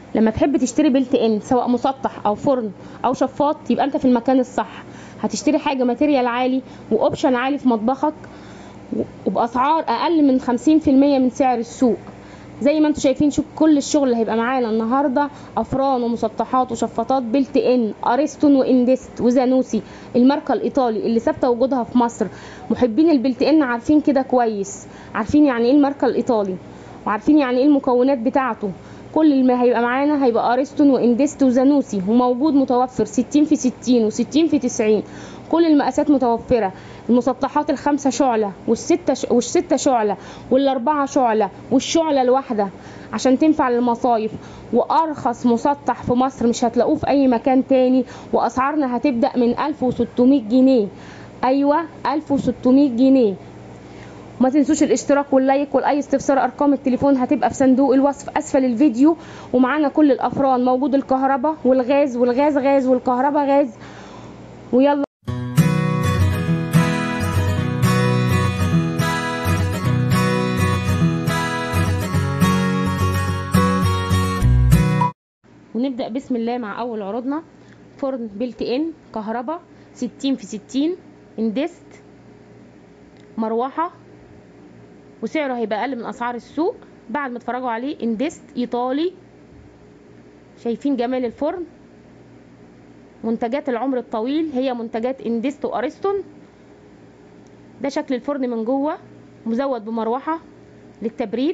لما تحب تشتري بلت ان سواء مسطح او فرن او شفاط يبقى انت في المكان الصح هتشتري حاجه ماتيريال عالي واوبشن عالي في مطبخك وباسعار اقل من 50% من سعر السوق زي ما انتم شايفين شوف كل الشغل اللي هيبقى معانا النهارده افران ومسطحات وشفاطات بلت ان اريستون واندست وزانوسي الماركه الايطالي اللي ثابته وجودها في مصر محبين البلت ان عارفين كده كويس عارفين يعني ايه الماركه الايطالي وعارفين يعني ايه المكونات بتاعته كل اللي هيبقى معانا هيبقى اريستون واندست وزانوسي وموجود متوفر 60 في 60 و60 في 90 كل المقاسات متوفرة المسطحات الخمسة شعلة والستة ش... والستة شعلة والأربعة شعلة والشعلة الواحدة عشان تنفع للمصايف وأرخص مسطح في مصر مش هتلاقوه في أي مكان تاني وأسعارنا هتبدأ من 1600 جنيه أيوة 1600 جنيه وما تنسوش الاشتراك واللايك والاي استفسار ارقام التليفون هتبقى في صندوق الوصف اسفل الفيديو ومعانا كل الافران موجود الكهرباء والغاز والغاز غاز والكهرباء غاز ويلا ونبدأ بسم الله مع أول عروضنا فرن بلت إن كهرباء ستين في ستين اندست مروحة وسعره هيبقى أقل من أسعار السوق بعد ما تتفرجوا عليه اندست إيطالي شايفين جمال الفرن منتجات العمر الطويل هي منتجات اندست وأريستون ده شكل الفرن من جوه مزود بمروحة للتبريد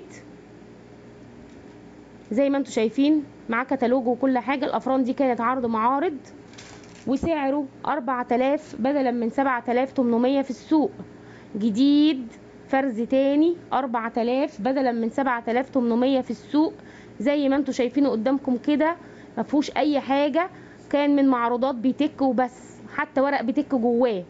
زي ما انتم شايفين معاه كتالوج وكل حاجة الأفران دي كانت عرض معارض وسعره 4000 بدلا من 7800 في السوق جديد فرز تاني 4000 بدلا من 7800 في السوق زي ما انتم شايفينه قدامكم كده مفهوش اي حاجة كان من معروضات بيتك وبس حتى ورق بيتك جواه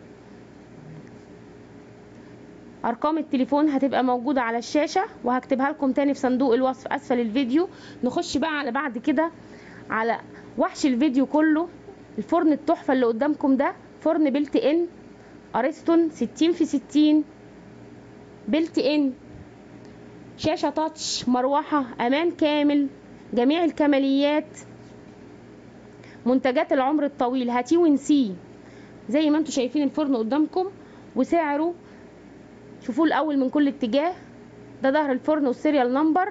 ارقام التليفون هتبقى موجودة على الشاشة وهكتبها لكم تاني في صندوق الوصف اسفل الفيديو نخش بقى على بعد كده على وحش الفيديو كله الفرن التحفة اللي قدامكم ده فرن بلت ان اريستون 60 في 60 بلت ان شاشة تاتش مروحة امان كامل جميع الكماليات منتجات العمر الطويل هاتي ونسي زي ما انتم شايفين الفرن قدامكم وسعره شوفوه الاول من كل اتجاه ده ظهر الفرن والسيريال نمبر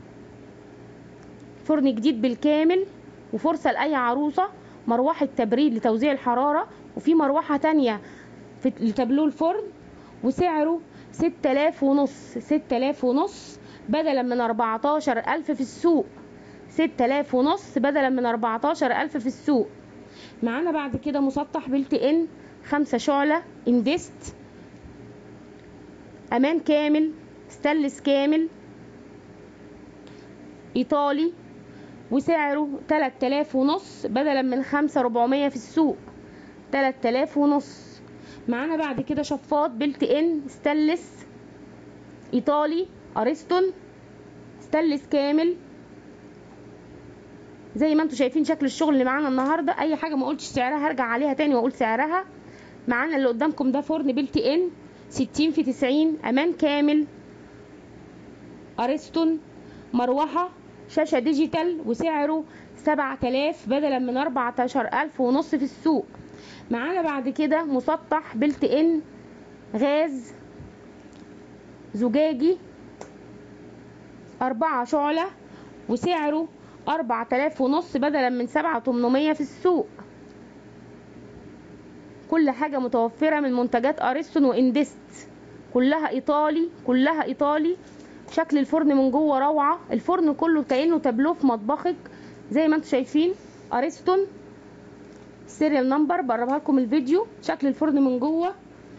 فرن جديد بالكامل وفرصة لأي عروسة مروحة تبريد لتوزيع الحرارة وفي مروحة تانية في لتابلو الفرن وسعره ستة آلاف ونص ستة آلاف ونص بدلا من أربعتاشر ألف في السوق ستة آلاف ونص بدلا من أربعتاشر ألف في السوق معانا بعد كده مسطح بلت إن خمسة شعلة اندست امان كامل ستانلس كامل ايطالي وسعره 3000 ونص بدلا من 5400 في السوق 3000 ونص معانا بعد كده شفاط بلت ان ستانلس ايطالي اريستون ستانلس كامل زي ما انتم شايفين شكل الشغل اللي معانا النهارده اي حاجه ما قلتش سعرها هرجع عليها تاني واقول سعرها معانا اللي قدامكم ده فرن بلت ان ستين في تسعين امان كامل اريستون مروحة شاشة ديجيتال وسعره سبعة آلاف بدلا من أربعتاشر ألف ونص في السوق معانا بعد كده مسطح بلت ان غاز زجاجي أربعة شعلة وسعره أربعة آلاف ونص بدلا من سبعة تمنمية في السوق كل حاجة متوفرة من منتجات أريستون وإندست كلها إيطالي كلها إيطالي شكل الفرن من جوه روعة الفرن كله كأنه تابلوه في مطبخك زي ما انتم شايفين أريستون سيريال نمبر بقربها لكم الفيديو شكل الفرن من جوه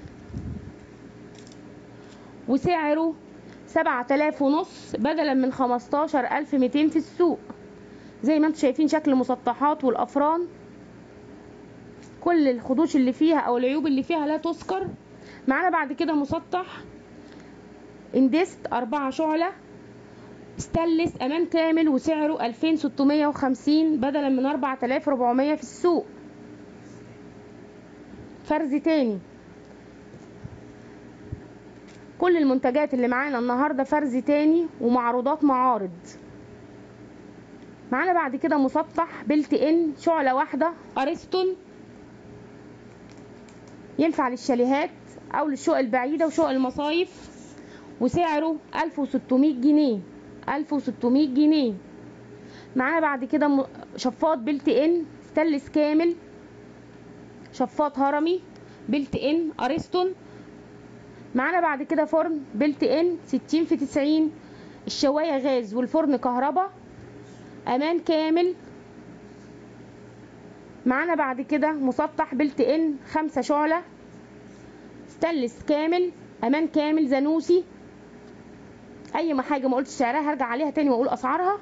وسعره سبعة آلاف ونص بدلا من خمستاشر ألف ميتين في السوق زي ما انتم شايفين شكل المسطحات والأفران كل الخدوش اللي فيها او العيوب اللي فيها لا تذكر معانا بعد كده مسطح اندست أربعة شعلة ستانلس امان كامل وسعره 2650 بدلا من 4400 في السوق فرز تاني كل المنتجات اللي معانا النهاردة فرز تاني ومعروضات معارض معانا بعد كده مسطح بلت ان شعلة واحدة ارسطون ينفع للشاليهات او للشقق البعيدة وشقق المصايف وسعره 1600 جنيه 1600 جنيه معانا بعد كده م- شفاط بلت ان ستانلس كامل شفاط هرمي بلت ان ارسطون معانا بعد كده فرن بلت ان 60 في 90 الشواية غاز والفرن كهرباء امان كامل معانا بعد كده مسطح بلت ان خمسة شعلة ستانلس كامل امان كامل زانوسي اي ما حاجه ما قلتش سعرها هرجع عليها تاني واقول اسعارها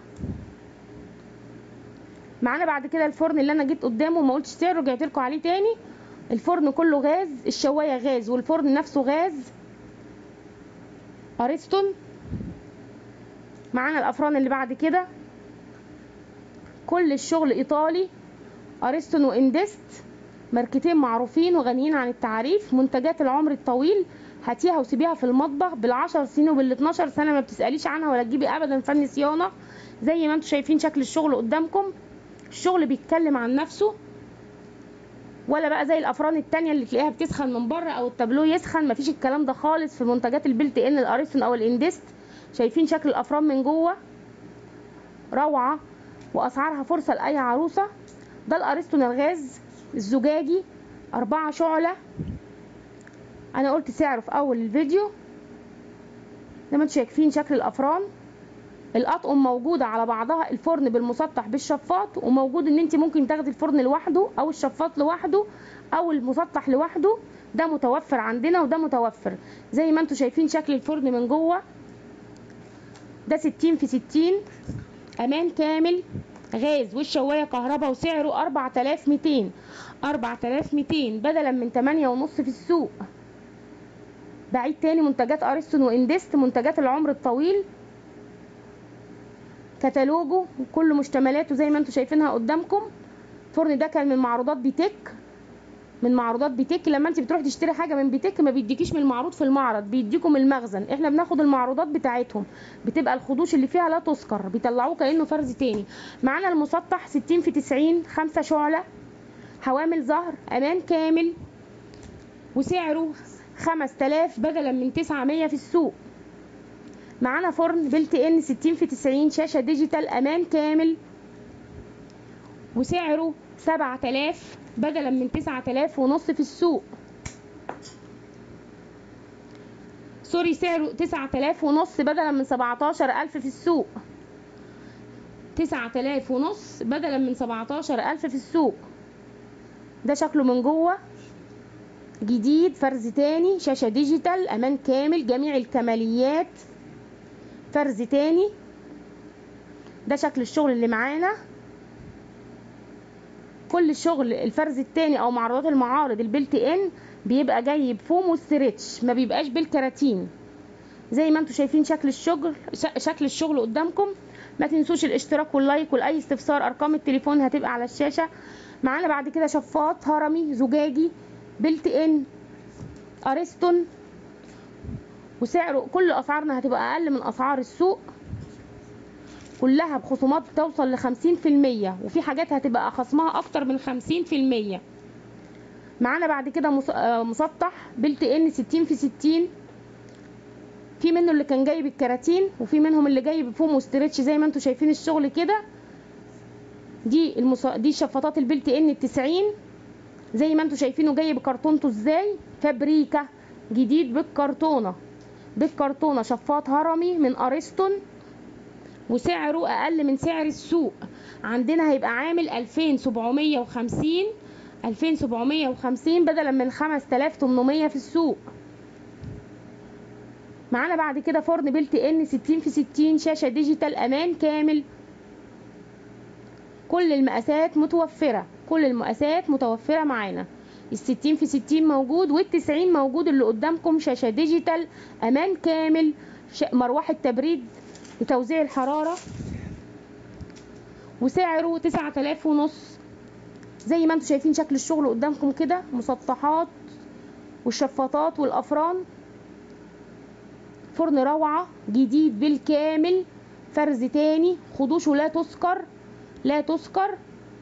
معانا بعد كده الفرن اللي انا جيت قدامه وما قلتش سعره رجعت لكم عليه تاني الفرن كله غاز الشوايه غاز والفرن نفسه غاز ارسطون معانا الافران اللي بعد كده كل الشغل ايطالي ارسطون واندست ماركتين معروفين وغنيين عن التعريف منتجات العمر الطويل هاتيها وسيبيها في المطبخ بالعشر سنين وبال12 سنه ما بتساليش عنها ولا تجيبي ابدا فن صيانه زي ما انتم شايفين شكل الشغل قدامكم الشغل بيتكلم عن نفسه ولا بقى زي الافران التانية اللي تلاقيها بتسخن من بره او التابلو يسخن مفيش الكلام ده خالص في منتجات البلت ان الاريسون او الاندست شايفين شكل الافران من جوه روعه واسعارها فرصه لاي عروسه ده الارسطون الغاز الزجاجي أربعة شعلة أنا قلت سعره في أول الفيديو زي ما انتم شايفين شكل الأفران الأطقم موجودة على بعضها الفرن بالمسطح بالشفاط وموجود إن انت ممكن تاخدي الفرن لوحده أو الشفاط لوحده أو المسطح لوحده ده متوفر عندنا وده متوفر زي ما انتم شايفين شكل الفرن من جوه ده ستين في ستين أمان كامل غاز والشواية كهرباء وسعره أربعة آلاف ميتين أربعة آلاف ميتين بدلا من تمانية ونص في السوق بعيد تاني منتجات أرسطون وإندست منتجات العمر الطويل كتالوجه وكل مشتملاته زي ما انتم شايفينها قدامكم الفرن ده كان من معروضات بيتك من معروضات بيتك لما انت بتروح تشتري حاجه من بيتك ما بيديكيش من المعروض في المعرض بيديكم المخزن احنا بناخد المعروضات بتاعتهم بتبقى الخدوش اللي فيها لا تذكر بيطلعوه كانه فرز تاني معانا المسطح 60 في 90 5 شعله حوامل ظهر امان كامل وسعره 5000 بدلا من 900 في السوق معانا فرن بلت ان 60 في 90 شاشه ديجيتال امان كامل وسعره 7000 بدلا من 9000 ونص في السوق سوري سعره 9000 ونص بدلا من 17000 في السوق 9000 ونص بدلا من 17000 في السوق ده شكله من جوه جديد فرز تاني شاشة ديجيتال امان كامل جميع الكماليات فرز تاني ده شكل الشغل اللي معانا كل الشغل الفرز التاني او معروضات المعارض البلت ان بيبقى جاي بفوم وستريتش ما بيبقاش بالكراتين زي ما انتم شايفين شكل الشغل شكل الشغل قدامكم ما تنسوش الاشتراك واللايك والاي استفسار ارقام التليفون هتبقى على الشاشه معانا بعد كده شفاط هرمي زجاجي بلت ان ارسطون وسعره كل اسعارنا هتبقى اقل من اسعار السوق كلها بخصومات توصل لخمسين في المية وفي حاجات هتبقى خصمها اكتر من خمسين في المية معانا بعد كده مسطح بلت ان ستين في ستين في منه اللي كان جاي بالكراتين وفي منهم اللي جاي بفوم وستريتش زي ما انتم شايفين الشغل كده دي المص... دي شفاطات البلت ان التسعين زي ما انتم شايفينه جاي بكرتونته ازاي فابريكا جديد بالكرتونه بالكرتونه شفاط هرمي من ارسطون وسعره اقل من سعر السوق عندنا هيبقى عامل 2750 2750 بدلا من 5800 في السوق معانا بعد كده فرن بلت ان 60 في 60 شاشه ديجيتال امان كامل كل المقاسات متوفره كل المقاسات متوفره معانا الستين في ستين موجود والتسعين موجود اللي قدامكم شاشة ديجيتال أمان كامل مروحة تبريد لتوزيع الحرارة وسعره تسعة آلاف ونص زي ما انتم شايفين شكل الشغل قدامكم كده مسطحات والشفاطات والأفران فرن روعة جديد بالكامل فرز تاني خدوشه لا تذكر لا تذكر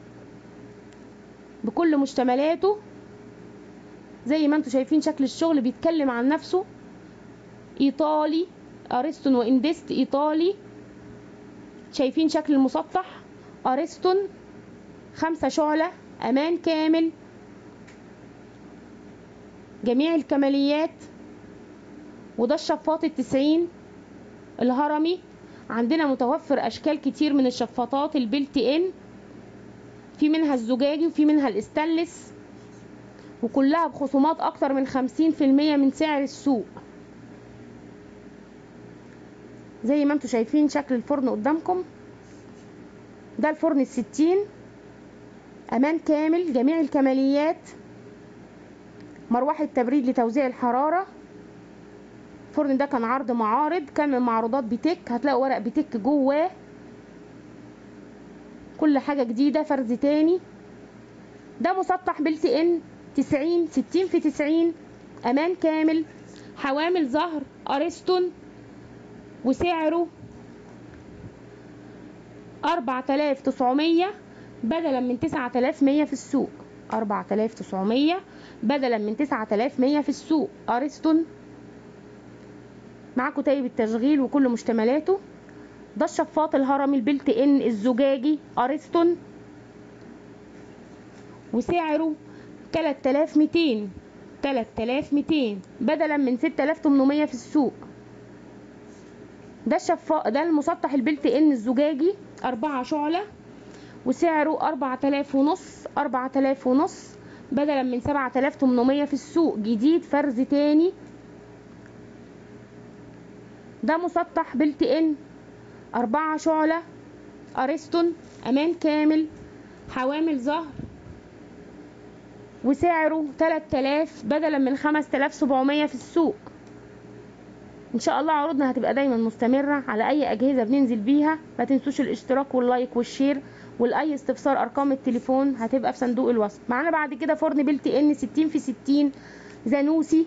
بكل مشتملاته زي ما انتم شايفين شكل الشغل بيتكلم عن نفسه ايطالي ارسطون واندست ايطالي شايفين شكل المسطح ارسطون خمسة شعلة امان كامل جميع الكماليات وده الشفاط التسعين الهرمي عندنا متوفر اشكال كتير من الشفاطات البلت ان في منها الزجاجي وفي منها الاستانلس وكلها بخصومات اكتر من خمسين في المية من سعر السوق زي ما انتم شايفين شكل الفرن قدامكم ده الفرن الستين امان كامل جميع الكماليات مروحة تبريد لتوزيع الحرارة الفرن ده كان عرض معارض كان من معروضات بيتك هتلاقوا ورق بيتك جواه كل حاجة جديدة فرز تاني ده مسطح بلت ان تسعين ستين في تسعين امان كامل حوامل ظهر ارسطون وسعره أربعة آلاف تسعمية بدلا من تسعة آلاف مية في السوق أربعة آلاف تسعمية بدلا من تسعة آلاف مية في السوق أرسطون معاكوا تايب التشغيل وكل مشتملاته ده الشفاط الهرمي البلت ان الزجاجي ارسطون وسعره 3200 3200 بدلا من 6800 في السوق ده الشفاط ده المسطح البلت ان الزجاجي أربعة شعلة وسعره أربعة آلاف ونص أربعة آلاف ونص بدلا من سبعة آلاف تمنمية في السوق جديد فرز تاني ده مسطح بلت ان أربعة شعلة أرسطون أمان كامل حوامل ظهر وسعره تلات آلاف بدلا من خمس آلاف سبعمية في السوق ان شاء الله عروضنا هتبقى دايما مستمرة على اي اجهزة بننزل بيها ما تنسوش الاشتراك واللايك والشير والاي استفسار ارقام التليفون هتبقى في صندوق الوصف معانا بعد كده فرن بلت ان 60 في 60 زانوسي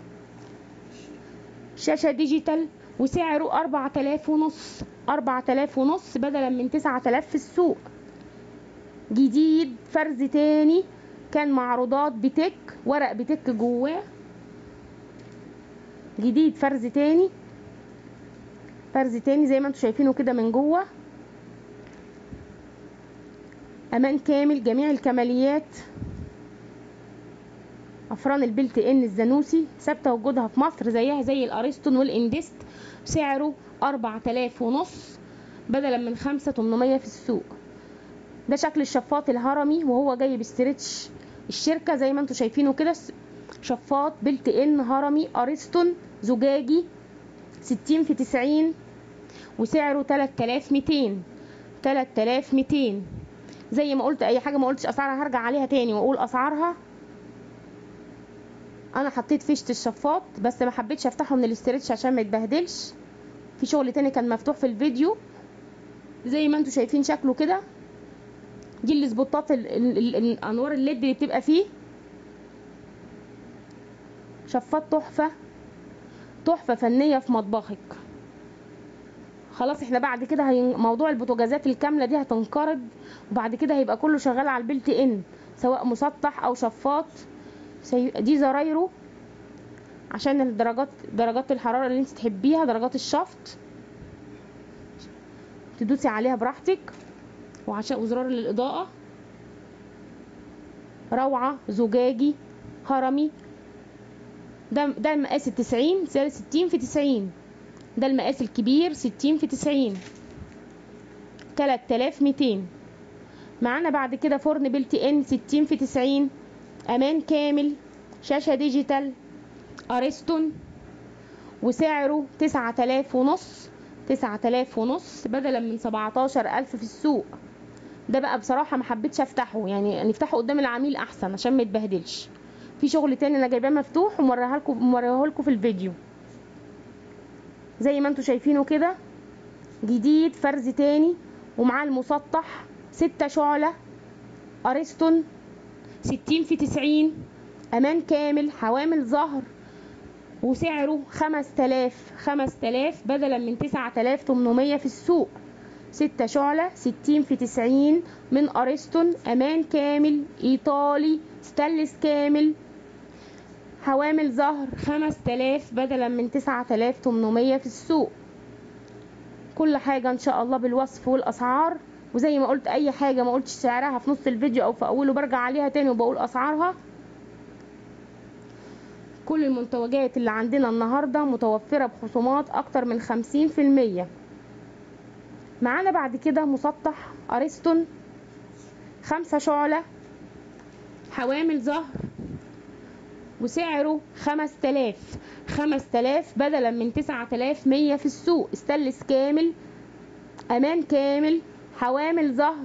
شاشة ديجيتال وسعره أربعة آلاف ونص أربعة آلاف ونص بدلا من تسعة آلاف في السوق جديد فرز تاني كان معروضات بتك ورق بتك جواه جديد فرز تاني فرز تاني زي ما انتم شايفينه كده من جوه امان كامل جميع الكماليات افران البلت ان الزانوسي ثابته وجودها في مصر زيها زي الارسطون والاندست سعره أربعة آلاف ونص بدلا من خمسة تمنمية في السوق ده شكل الشفاط الهرمي وهو جاي باسترتش الشركة زي ما انتم شايفينه كده شفاط بلت ان هرمي ارسطون زجاجي ستين في تسعين وسعره تلات آلاف ميتين تلات آلاف ميتين زي ما قلت اي حاجة ما قلتش اسعارها هرجع عليها تاني واقول اسعارها انا حطيت فيشة الشفاط بس ما حبيتش افتحه من الاسترتش عشان ما يتبهدلش في شغل تاني كان مفتوح في الفيديو زي ما انتم شايفين شكله كده دي السبوتات ال- ال- ال- الانوار الليد اللي بتبقى فيه شفاط تحفة تحفة فنية في مطبخك خلاص احنا بعد كده هي... موضوع البوتاجازات الكاملة دي هتنقرض وبعد كده هيبقى كله شغال على البلت ان سواء مسطح او شفاط سي... دي زرايره عشان الدرجات درجات الحرارة اللي انت تحبيها درجات الشفط تدوسي عليها براحتك وعشان وزرار للإضاءة روعة زجاجي هرمي ده ده المقاس التسعين ده ستين في تسعين ده المقاس الكبير ستين في تسعين تلات آلاف ميتين معانا بعد كده فرن بلت ان ستين في تسعين امان كامل شاشة ديجيتال ارسطون وسعره تسعة آلاف ونص تسعة آلاف ونص بدلا من سبعتاشر ألف في السوق ده بقى بصراحة ما حبيتش افتحه يعني نفتحه قدام العميل احسن عشان ما يتبهدلش في شغل تاني انا جايباه مفتوح وموريها لكم موريها لكم في الفيديو زي ما انتم شايفينه كده جديد فرز تاني ومعاه المسطح ستة شعلة ارسطون ستين في تسعين امان كامل حوامل ظهر وسعره خمس تلاف خمس تلاف بدلا من تسعة تلاف تمنمية في السوق ستة شعلة ستين في تسعين من أرسطون أمان كامل إيطالي ستانلس كامل حوامل زهر خمس تلاف بدلا من تسعة تلاف تمنمية في السوق كل حاجة إن شاء الله بالوصف والأسعار وزي ما قلت أي حاجة ما قلتش سعرها في نص الفيديو أو في أوله برجع عليها تاني وبقول أسعارها كل المنتجات اللي عندنا النهاردة متوفرة بخصومات أكتر من خمسين في المية معانا بعد كده مسطح أرسطون خمسة شعلة حوامل زهر وسعره خمس تلاف خمس تلاف بدلا من تسعة تلاف مية في السوق استلس كامل أمان كامل حوامل زهر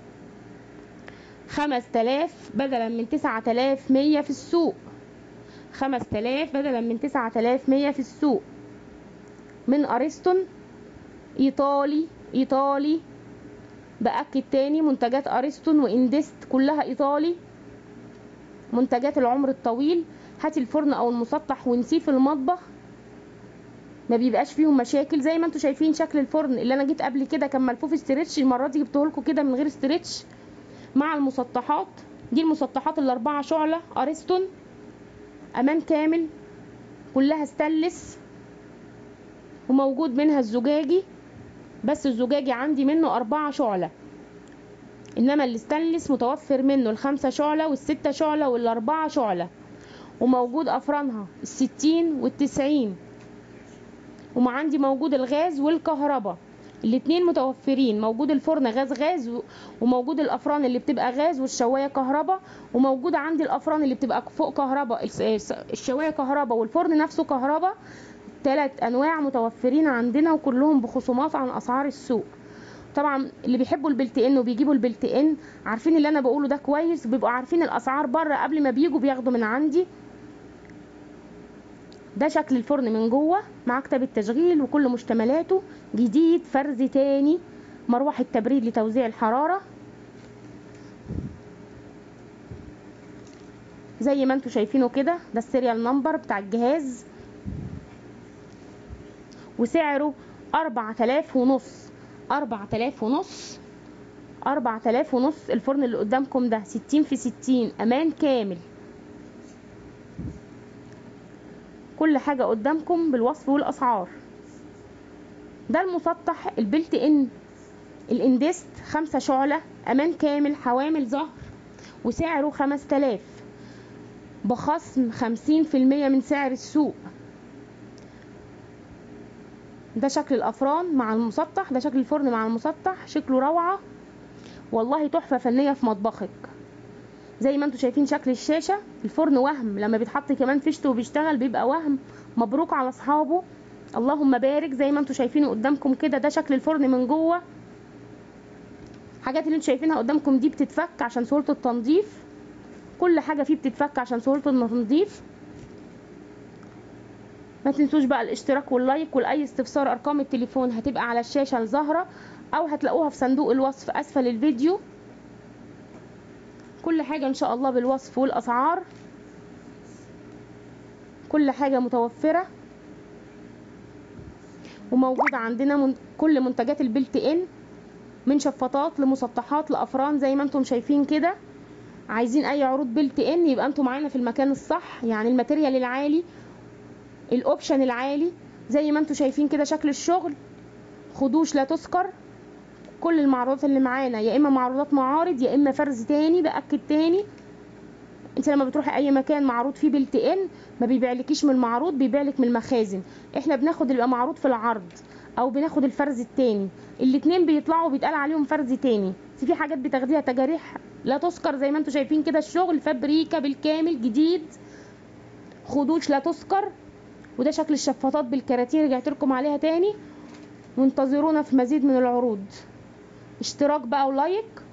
خمس تلاف بدلا من تسعة تلاف مية في السوق خمس تلاف بدلا من تسعة تلاف مية في السوق من أرسطون إيطالي إيطالي بأكد تاني منتجات أرسطون وإندست كلها إيطالي منتجات العمر الطويل هاتي الفرن أو المسطح ونسيه في المطبخ ما بيبقاش فيهم مشاكل زي ما انتوا شايفين شكل الفرن اللي انا جيت قبل كده كان ملفوف استرتش المره دي جبته لكم كده من غير استرتش مع المسطحات دي المسطحات الاربعه شعله ارسطون امان كامل كلها ستانلس وموجود منها الزجاجي بس الزجاجي عندي منه أربعة شعلة إنما الستانلس متوفر منه الخمسة شعلة والستة شعلة والأربعة شعلة وموجود أفرانها الستين والتسعين وما عندي موجود الغاز والكهرباء الاتنين متوفرين موجود الفرن غاز غاز وموجود الافران اللي بتبقى غاز والشوايه كهرباء وموجود عندي الافران اللي بتبقى فوق كهرباء الشوايه كهرباء والفرن نفسه كهرباء ثلاث انواع متوفرين عندنا وكلهم بخصومات عن اسعار السوق طبعا اللي بيحبوا البلت ان وبيجيبوا البلت ان عارفين اللي انا بقوله ده كويس بيبقوا عارفين الاسعار بره قبل ما بيجوا بياخدوا من عندي ده شكل الفرن من جوه مع كتاب التشغيل وكل مشتملاته جديد فرز تاني مروحة تبريد لتوزيع الحرارة زي ما انتوا شايفينه كده ده السيريال نمبر بتاع الجهاز وسعره أربعة آلاف ونص أربعة آلاف ونص أربعة آلاف ونص الفرن اللي قدامكم ده ستين في ستين أمان كامل كل حاجة قدامكم بالوصف والأسعار ده المسطح البلت ان الاندست خمسة شعلة امان كامل حوامل زهر وسعره خمس تلاف بخصم خمسين في المية من سعر السوق ده شكل الافران مع المسطح ده شكل الفرن مع المسطح شكله روعة والله تحفة فنية في مطبخك زي ما انتوا شايفين شكل الشاشة الفرن وهم لما بيتحط كمان فيشت وبيشتغل بيبقى وهم مبروك على اصحابه اللهم بارك زي ما انتوا شايفينه قدامكم كده ده شكل الفرن من جوه حاجات اللي انتوا شايفينها قدامكم دي بتتفك عشان سهولة التنظيف كل حاجة فيه بتتفك عشان سهولة التنظيف ما تنسوش بقى الاشتراك واللايك والاي استفسار ارقام التليفون هتبقى على الشاشة الظاهرة او هتلاقوها في صندوق الوصف اسفل الفيديو كل حاجة ان شاء الله بالوصف والاسعار كل حاجة متوفرة وموجود عندنا من كل منتجات البلت ان من شفاطات لمسطحات لافران زي ما انتم شايفين كده عايزين اي عروض بلت ان يبقى انتم معانا في المكان الصح يعني الماتيريال العالي الاوبشن العالي زي ما انتم شايفين كده شكل الشغل خدوش لا تسكر كل المعروضات اللي معانا يا اما معروضات معارض يا اما فرز تاني باكد تاني انت لما بتروحي اي مكان معروض فيه بلت ان ما بيبيعلكيش من المعروض بيبيعلك من المخازن احنا بناخد اللي بيبقى معروض في العرض او بناخد الفرز التاني الاتنين بيطلعوا بيتقال عليهم فرز تاني في حاجات بتاخديها تجاريح لا تسكر زي ما انتم شايفين كده الشغل فابريكا بالكامل جديد خدوش لا تسكر وده شكل الشفاطات بالكراتين رجعت لكم عليها تاني وانتظرونا في مزيد من العروض اشتراك بقى ولايك